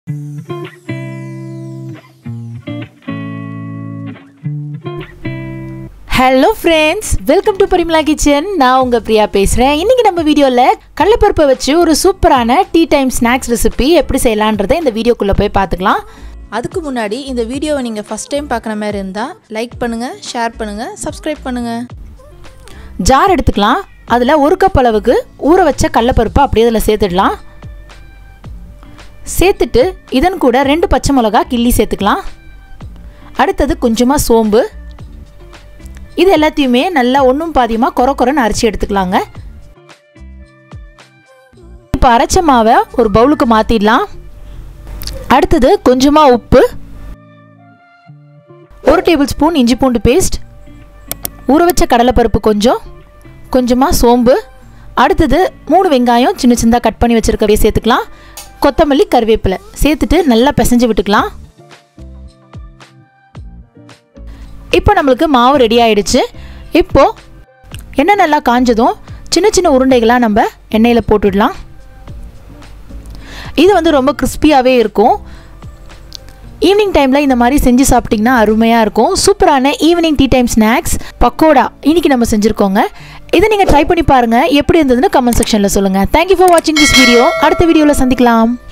hello friends welcome to Parimala kitchen நான் உங்கள் பிரியா பேசுகிறேன் இன்றைக்கி நம்ம வீடியோவில் கடலைப்பருப்பை வச்சு ஒரு சூப்பரான டீ டைம் ஸ்நாக்ஸ் ரெசிபி எப்படி செய்யலான்றதை இந்த வீடியோக்குள்ளே போய் பார்த்துக்கலாம் அதுக்கு முன்னாடி இந்த வீடியோவை நீங்கள் ஃபஸ்ட் டைம் பார்க்குற மாதிரி இருந்தால் லைக் பண்ணுங்கள் ஷேர் பண்ணுங்கள் சப்ஸ்கிரைப் பண்ணுங்கள் ஜார் எடுத்துக்கலாம் அதில் ஒரு கப் அளவுக்கு ஊற வச்ச கடலைப்பருப்பை அப்படியே அதில் சேர்த்துடலாம் சேர்த்துட்டு இதன் கூட ரெண்டு பச்சை மிளகா கிள்ளி சேர்த்துக்கலாம் அடுத்தது கொஞ்சமாக சோம்பு இது எல்லாத்தையுமே நல்லா ஒன்றும் பாதியமாக கொர கொரன்னு அரைச்சி எடுத்துக்கலாங்க இப்போ அரைச்ச மாவை ஒரு பவுலுக்கு மாற்றிடலாம் அடுத்தது கொஞ்சமாக உப்பு ஒரு டேபிள் ஸ்பூன் இஞ்சி பூண்டு பேஸ்ட் ஊற வச்ச கடலைப்பருப்பு கொஞ்சம் கொஞ்சமாக சோம்பு அடுத்தது மூணு வெங்காயம் சின்ன சின்னதாக கட் பண்ணி வச்சுருக்கவே சேர்த்துக்கலாம் கொத்தமல்லி கருவேப்பிலை சேர்த்துட்டு நல்லா பிசைஞ்சு விட்டுக்கலாம் இப்போ நம்மளுக்கு மாவு ரெடி ஆயிடுச்சு இப்போது எண்ணெய் நல்லா காஞ்சதும் சின்ன சின்ன உருண்டைகளாக நம்ம எண்ணெயில் போட்டுடலாம் இது வந்து ரொம்ப கிறிஸ்பியாகவே இருக்கும் ஈவினிங் டைமில் இந்த மாதிரி செஞ்சு சாப்பிட்டிங்கன்னா அருமையாக இருக்கும் சூப்பரான evening tea time snacks pakoda இன்றைக்கி நம்ம செஞ்சுருக்கோங்க இதை நீங்கள் ட்ரை பண்ணி பாருங்கள் எப்படி இருந்ததுன்னு கமெண்ட் செக்ஷனில் சொல்லுங்கள் தேங்க்யூ ஃபார் வாட்சிங் திஸ் வீடியோ அடுத்த வீடியோவில் சந்திக்கலாம்